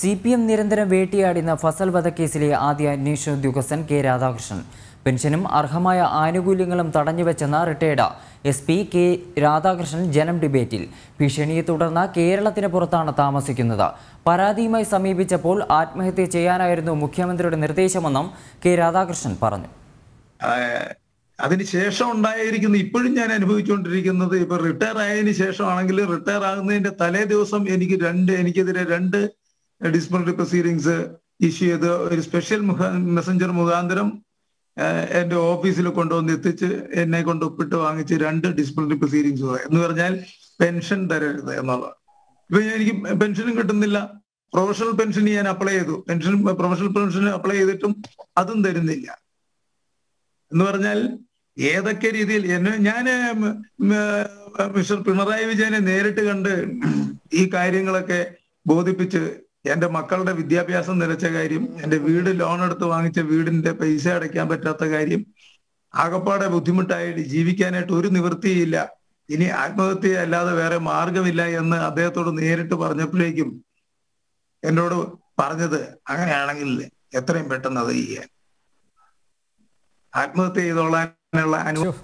C P M നിരന്തരം വേട്ടിയാടുന്ന ഫസൽ വധക്കേസിലെ ആദ്യ അന്വേഷണ ഉദ്യോഗസ്ഥൻ കെ രാധാകൃഷ്ണൻ പെൻഷനും അർഹമായ ആനുകൂല്യങ്ങളും തടഞ്ഞുവെച്ചെന്ന retired S P K Radhakrishnan Janam ഡിബേറ്റിൽ ഭീഷണിയെ തുടർന്ന് കേരളത്തിന് പുറത്താണ് താമസിക്കുന്നത് പരാതിയുമായി സമീപിച്ചപ്പോൾ ആത്മഹത്യ ചെയ്യാനായിരുന്നു മുഖ്യമന്ത്രിയുടെ നിർദ്ദേശമെന്നും കെ രാധാകൃഷ്ണൻ പറഞ്ഞു ആഹ് അതിനുശേഷം ഉണ്ടായിരിക്കുന്ന ഇപ്പോഴും ഞാൻ അനുഭവിച്ചുകൊണ്ടിരിക്കുന്നത് ഇപ്പൊ റിട്ടയർ ആയതിനു ശേഷമാണെങ്കിൽ റിട്ടയർ ആകുന്നതിന്റെ തലേ ദിവസം എനിക്ക് രണ്ട് എനിക്കെതിരെ രണ്ട് ഡിസിപ്ലിനറി പ്രൊസീഡിങ്സ് ഇഷ്യൂ ചെയ്ത് ഒരു സ്പെഷ്യൽ മെസ്സഞ്ചർ മുഖാന്തരം ആഹ് എന്റെ ഓഫീസിൽ കൊണ്ടുവന്ന് എത്തിച്ച് എന്നെ കൊണ്ട് ഒപ്പിട്ട് വാങ്ങിച്ച് രണ്ട് ഡിസിപ്ലിനറി പ്രൊസീഡിങ്സ് എന്ന് പറഞ്ഞാൽ പെൻഷൻ തരരുത് എന്നുള്ളത് ഇപ്പൊ എനിക്ക് പെൻഷനും കിട്ടുന്നില്ല പ്രൊഫഷണൽ പെൻഷൻ ഞാൻ അപ്ലൈ ചെയ്തു പെൻഷൻ പ്രൊഫഷണൽ പെൻഷൻ അപ്ലൈ ചെയ്തിട്ടും അതും തരുന്നില്ല എന്ന് പറഞ്ഞാൽ ഏതൊക്കെ രീതിയിൽ എന്നെ ഞാൻ മിസ്റ്റർ പിണറായി വിജയനെ നേരിട്ട് കണ്ട് ഈ കാര്യങ്ങളൊക്കെ ബോധിപ്പിച്ച് എന്റെ മക്കളുടെ വിദ്യാഭ്യാസം നിലച്ച കാര്യം എന്റെ വീട് ലോൺ എടുത്ത് വാങ്ങിച്ച വീടിന്റെ പൈസ അടയ്ക്കാൻ പറ്റാത്ത കാര്യം ആകപ്പാടെ ബുദ്ധിമുട്ടായിട്ട് ജീവിക്കാനായിട്ട് ഒരു നിവൃത്തിയില്ല ഇനി ആത്മഹത്യ അല്ലാതെ വേറെ മാർഗമില്ല എന്ന് അദ്ദേഹത്തോട് നേരിട്ട് പറഞ്ഞപ്പോഴേക്കും എന്നോട് പറഞ്ഞത് അങ്ങനെയാണെങ്കിൽ എത്രയും പെട്ടെന്ന് അത് ചെയ്യാൻ ആത്മഹത്യ ചെയ്തോളാനുള്ള അനുഭവം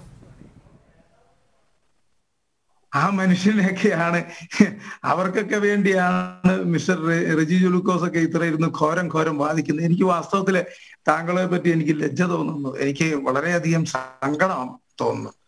ആ മനുഷ്യനെയൊക്കെയാണ് അവർക്കൊക്കെ വേണ്ടിയാണ് മിസ്റ്റർ റെ- റെജി ജുലുക്കോസ് ഒക്കെ ഇത്ര ഇരുന്ന് ഘോരം ഘോരം വാദിക്കുന്നത് എനിക്ക് വാസ്തവത്തില് താങ്കളെ പറ്റി എനിക്ക് ലജ്ജ തോന്നുന്നു എനിക്ക് വളരെയധികം സങ്കടം തോന്നുന്നു